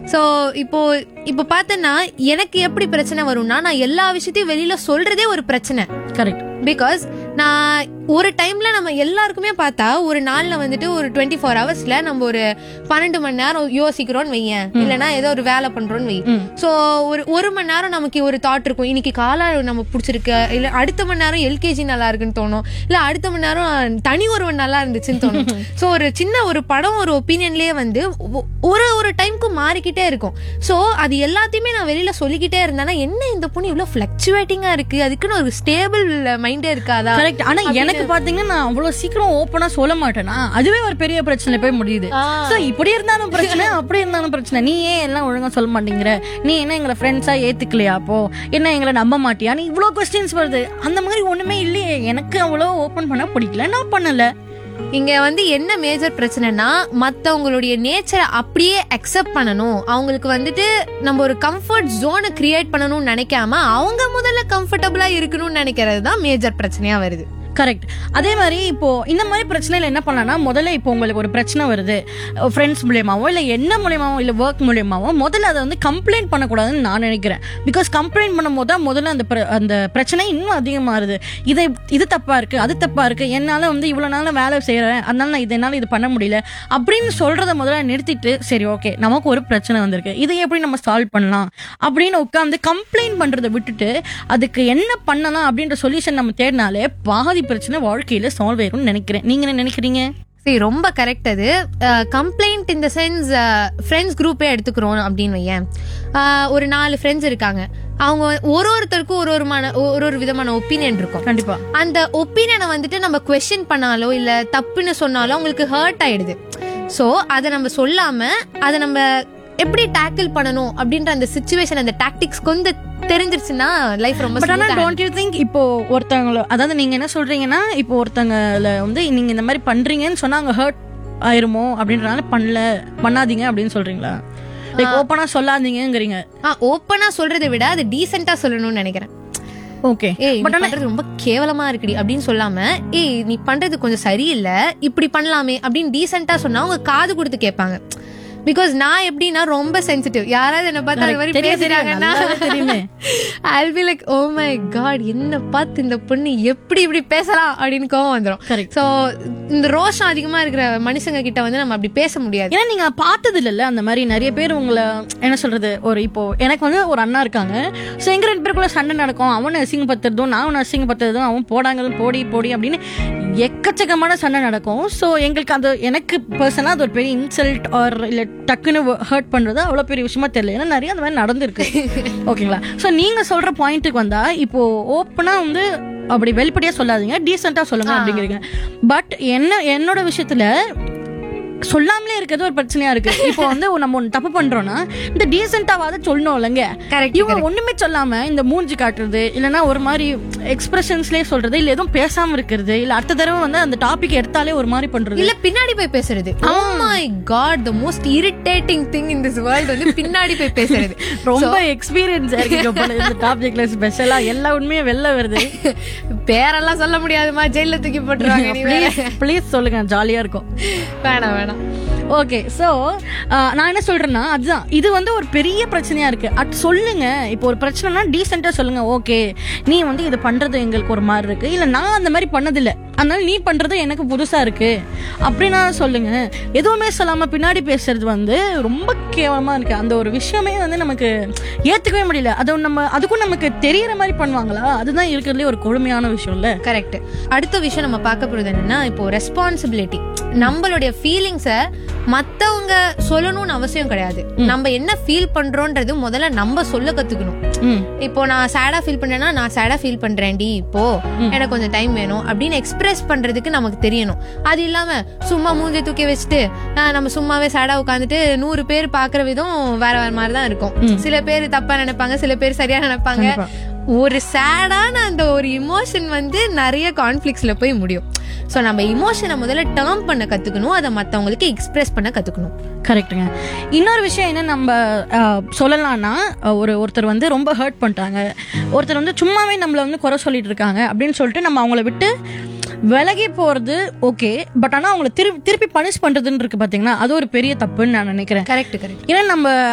So இப்போ இப்போ பார்த்தேன்னா எனக்கு எப்படி பிரச்சனை வரும்னா நான் எல்லா விஷயத்தையும் வெளியில சொல்றதே ஒரு பிரச்சனை கரெக்ட் பிகாஸ் நான் ஒரு டைம்ல நம்ம எல்லாருக்குமே பார்த்தா ஒரு நாள்ல வந்துட்டு ஒரு டுவெண்ட்டி ஃபோர் ஹவர்ஸ்ல நம்ம ஒரு பன்னெண்டு மணி நேரம் யோசிக்கிறோம்னு வையேன் இல்லைன்னா ஏதோ ஒரு வேலை பண்றோம்னு வை ம். ஸோ ஒரு ஒரு மணி நேரம் நமக்கு ஒரு தாட் இருக்கும் இன்னைக்கு காலா நம்ம பிடிச்சிருக்கு இல்ல அடுத்த மணி நேரம் எல்கேஜி நல்லா இருக்குன்னு தோணும் இல்ல அடுத்த மணி நேரம் தனி ஒருவன் நல்லா இருந்துச்சுன்னு தோணும் ஸோ ஒரு சின்ன ஒரு படம் ஒரு ஒப்பீனியன்லயே வந்து ஒ- ஒரு ஒரு டைம்க்கு மாறிக்கிட்டே இருக்கும் ஸோ அது எல்லாத்தையுமே நான் வெளியில சொல்லிக்கிட்டே இருந்தேன்னா என்ன இந்த பொண்ணு இவ்வளவு ஃபிளக்சுவேட்டிங்கா இருக்கு அதுக்குன்னு ஒரு ஸ்டேபிள் மைண்டே இருக்காதா கரெக்ட் ஆனா எனக்கு பாத்தீங்கன்னா நான் அவ்வளவு சீக்கிரம் ஓப்பனா சொல்ல மாட்டேனா அதுவே ஒரு பெரிய பிரச்சனை போய் முடியுது ஆ. சோ இப்படி இருந்தாலும் பிரச்சனை அப்படி இருந்தாலும் பிரச்சனை நீ ஏன் எல்லாம் ஒழுங்கா சொல்ல மாட்டேங்கிற நீ என்ன எங்களை ஃப்ரெண்ட்ஸா ஏத்துக்கலையா அப்போ என்ன எங்களை நம்ப மாட்டியா நீ இவ்வளவு கொஸ்டின்ஸ் வருது அந்த மாதிரி ஒண்ணுமே இல்லையே எனக்கு அவ்வளவு ஓபன் பண்ண பிடிக்கல நான் பண்ணல இங்க வந்து என்ன மேஜர் பிரச்சனைனா மத்தவங்களுடைய நேச்சரை அப்படியே அக்செப்ட் பண்ணணும் அவங்களுக்கு வந்துட்டு நம்ம ஒரு கம்ஃபர்ட் ஜோனை கிரியேட் பண்ணணும்னு நினைக்காம அவங்க முதல்ல கம்ஃபர்டபுளா இருக்கணும்னு நினைக்கிறது தான் மேஜர் பிரச்சனையா வருது கரெக்ட் அதே மாதிரி இப்போ இந்த மாதிரி பிரச்சனையில என்ன பண்ணலாம்னா முதல்ல இப்போ உங்களுக்கு ஒரு பிரச்சனை வருது ஃப்ரெண்ட்ஸ் மூலியமாவோ இல்ல என்ன மூலியமாவோ இல்ல ஒர்க் மூலியமாவோ முதல்ல அதை வந்து கம்ப்ளைண்ட் பண்ணக்கூடாதுன்னு நான் நினைக்கிறேன் பிகாஸ் கம்ப்ளைண்ட் பண்ணும் போது தான் முதல்ல அந்த பிர- அந்த பிரச்சனை இன்னும் அதிகமாகுது இதை இது தப்பா இருக்கு அது தப்பா இருக்கு என்னால வந்து இவ்வளவு நாள் வேலை செய்யறேன் அதனால நான் இது என்னால இது பண்ண முடியல அப்படின்னு சொல்றத முதல்ல நிறுத்திட்டு சரி ஓகே நமக்கு ஒரு பிரச்சனை வந்திருக்கு இதை எப்படி நம்ம சால்வ் பண்ணலாம் அப்படின்னு உட்காந்து கம்ப்ளைண்ட் பண்றதை விட்டுட்டு அதுக்கு என்ன பண்ணலாம் அப்படின்ற சொல்யூஷன் நம்ம தேடினாலே பாதி பிரச்சனை வாழ்க்கையில சால்வ் ஆயிரும்னு நினைக்கிறேன் நீங்க என்ன நினைக்கிறீங்க சரி ரொம்ப கரெக்ட் அது கம்ப்ளைண்ட் இந்த சென்ஸ் ஃப்ரெண்ட்ஸ் குரூப்பே எடுத்துக்கிறோம் அப்படின்னு வையேன் அஹ், ஒரு நாலு ஃப்ரெண்ட்ஸ் இருக்காங்க அவங்க ஒரு ஒருத்தருக்கும் ஒரு ஒரு மான ஒரு ஒரு விதமான ஒப்பீனியன் இருக்கும் கண்டிப்பா அந்த ஒப்பீனியனை வந்துட்டு நம்ம கொஸ்டின் பண்ணாலோ இல்ல தப்புன்னு சொன்னாலோ அவங்களுக்கு ஹர்ட் ஆயிடுது ஸோ அதை நம்ம சொல்லாம அதை நம்ம எப்படி டேக்கிள் பண்ணணும் அப்படின்ற அந்த சுச்சுவேஷன் அந்த டாக்டிக்ஸ் கொஞ்சம் தெரிஞ்சிருச்சுன்னா லைஃப் ரொம்ப பட் ஆனா smooth ஆ டோன்ட் யூ திங்க் இப்போ ஒருத்தவங்கள அதாவது நீங்க என்ன சொல்றீங்கன்னா இப்போ ஒருத்தங்கள வந்து நீங்க இந்த மாதிரி பண்றீங்கன்னு சொன்னா அவங்க ஹர்ட் ஆயிருமோ அப்படின்றனால பண்ணல பண்ணாதீங்க அப்படின்னு சொல்றீங்களா லைக் ஓப்பனா சொல்லாதீங்கங்கிறீங்க ஆ ஓப்பனா சொல்றதை விட அது டீசெண்டா சொல்லணும்னு நினைக்கிறேன் ஓகே ஏய் நீ பட் ஆனா பண்றது ரொம்ப கேவலமா இருக்குடி அப்படின்னு சொல்லாம ஏய் நீ பண்றது கொஞ்சம் சரியில்லை இப்படி பண்ணலாமே அப்படின்னு டீசெண்டா சொன்னா அவங்க காது கொடுத்து கேட்பாங்க பிகாஸ் நான் எப்படின்னா ரொம்ப சென்சிட்டிவ் யாராவது என்ன பார்த்து அது மாதிரி தெரியும், தெரியும், பேசுறாங்கன்னா நல்லாவே தெரியுமே. I'll be like oh my God என்ன பார்த்து இந்த பொண்ணு எப்படி இப்படி பேசலாம் அப்படின்னு கோவம் வந்துரும் Correct. சோ இந்த ரோஷம் அதிகமா இருக்கிற மனுஷங்க கிட்ட வந்து நம்ம அப்படி பேச முடியாது ஏன்னா நீங்க பார்த்தது இல்லைல்ல அந்த மாதிரி நிறைய பேர் உங்களை என்ன சொல்றது ஒரு இப்போ எனக்கு வந்து ஒரு அண்ணா இருக்காங்க ஸோ எங்க ரெண்டு பேருக்குள்ள சண்டை நடக்கும் அவனை அசிங்கப்படுத்துறதும் நான் அவனை அசிங்கப்படுத்துறதும் அவன் போடாங்கிறதும் போடி போடி அப்படின்னு எக்கச்சக்கமான சண்டை நடக்கும் ஸோ எங்களுக்கு அது எனக்கு பர்சனலாக அது ஒரு பெரிய இன்சல்ட் ஆர் இல்லை டக்குன்னு ஹர்ட் பண்றது அவ்வளோ பெரிய விஷயமா தெரியல ஏன்னா நிறைய அந்த மாதிரி நடந்திருக்கு ஓகேங்களா ஸோ நீங்க சொல்ற பாயிண்ட்டுக்கு வந்தா இப்போ ஓப்பனா வந்து அப்படி வெளிப்படையா சொல்லாதீங்க டீசெண்டா சொல்லுங்க அப்படிங்கிறீங்க பட் என்ன என்னோட விஷயத்துல சொல்லாமலே இருக்கிறது ஒரு பிரச்சனையா இருக்கு இப்போ வந்து நம்ம ஒன்று தப்பு பண்றோம்னா இந்த டீசெண்டாவாத சொல்லணும் இல்லைங்க கரெக்ட் இவங்க ஒண்ணுமே சொல்லாம இந்த மூஞ்சி காட்டுறது இல்லைன்னா ஒரு மாதிரி எக்ஸ்பிரஷன்ஸ்லயே சொல்றது இல்ல எதுவும் பேசாம இருக்கிறது இல்ல அடுத்த தடவை வந்து அந்த டாபிக் எடுத்தாலே ஒரு மாதிரி பண்றது இல்ல பின்னாடி போய் பேசுறது oh my God the most irritating thing in this world வந்து பின்னாடி போய் பேசுறது ரொம்ப எக்ஸ்பீரியன்ஸ் இருக்கீங்க போல இந்த டாபிக்ல ஸ்பெஷலா எல்லா உண்மையும் வெளில வருது பேரெல்லாம் சொல்ல முடியாதுமா ஜெயில தூக்கி போட்டுருவாங்க நீ வேற. ப்ளீஸ் ப்ளீஸ் சொல்லுங்க ஜாலியா இருக்கும் வேணாம் வேணாம் ஓகே ஸோ நான் என்ன சொல்றேன்னா அதுதான் இது வந்து ஒரு பெரிய பிரச்சனையா இருக்கு அது சொல்லுங்க இப்போ ஒரு பிரச்சனைனா டீசெண்டா சொல்லுங்க ஓகே நீ வந்து இது பண்றது எங்களுக்கு ஒரு மாதிரி இருக்கு இல்ல நான் அந்த மாதிரி பண்ணதில்ல அதனால நீ பண்றது எனக்கு புதுசா இருக்கு அப்படின்னா சொல்லுங்க எதுவுமே சொல்லாம பின்னாடி பேசுறது வந்து ரொம்ப கேவலமா இருக்கு அந்த ஒரு விஷயமே வந்து நமக்கு ஏத்துக்கவே முடியல அது நம்ம அதுக்கும் நமக்கு தெரியற மாதிரி பண்ணுவாங்களா அதுதான் இருக்கிறதுலே ஒரு கொடுமையான விஷயம் இல்ல கரெக்ட் அடுத்த விஷயம் நம்ம பார்க்க போறது என்னன்னா இப்போ ரெஸ்பான்சிபிலிட்டி நம்மளுடைய ஃபீலிங்ஸ மத்தவங்க சொல்லணும்னு அவசியம் கிடையாது நம்ம என்ன ஃபீல் பண்றோன்றது முதல்ல நம்ம சொல்ல கத்துக்கணும் ம் இப்போ நான் சேடா ஃபீல் பண்ணேன்னா நான் சேடா ஃபீல் பண்றேன்டி இப்போ எனக்கு கொஞ்சம் டைம் வேணும் அப்படின்னு எக்ஸ்பிரஸ் பண்றதுக்கு நமக்கு தெரியணும் அது இல்லாம சும்மா மூஞ்சி தூக்கி வச்சுட்டு ஆஹ், நம்ம சும்மாவே சேடா உட்காந்துட்டு நூறு பேர் பாக்குற விதம் வேற வேற மாதிரி தான் இருக்கும் சில பேர் தப்பா நினைப்பாங்க சில பேர் சரியா நினைப்பாங்க கண்டிப்பா. ஒரு சேடான அந்த ஒரு இமோஷன் வந்து நிறைய கான்ஃபிளிக்ஸ்ல போய் முடியும் சோ நம்ம இமோஷனை முதல்ல டேர்ம் பண்ண கத்துக்கணும் அதை மத்தவங்களுக்கு எக்ஸ்பிரஸ் பண்ண கத்துக்கணும் கரெக்ட்டுங்க இன்னொரு விஷயம் என்ன நம்ம அஹ், சொல்லலாம்னா அஹ், ஒரு ஒருத்தர் வந்து ரொம்ப ஹர்ட் பண்ணிட்டாங்க ஒருத்தர் வந்து சும்மாவே நம்மளை வந்து குறை சொல்லிட்டு இருக்காங்க அப்படின்னு சொல்லிட்டு நம்ம அவங்கள விட்டு விலகி போறது ஓகே பட் ஆனா அவங்கள திருப்பி திருப்பி பனிஷ் பண்றதுன்னு இருக்கு பாத்தீங்கன்னா அது ஒரு பெரிய தப்புன்னு நான் நினைக்கிறேன் கரெக்ட் கரெக்ட் ஏன்னா நம்ம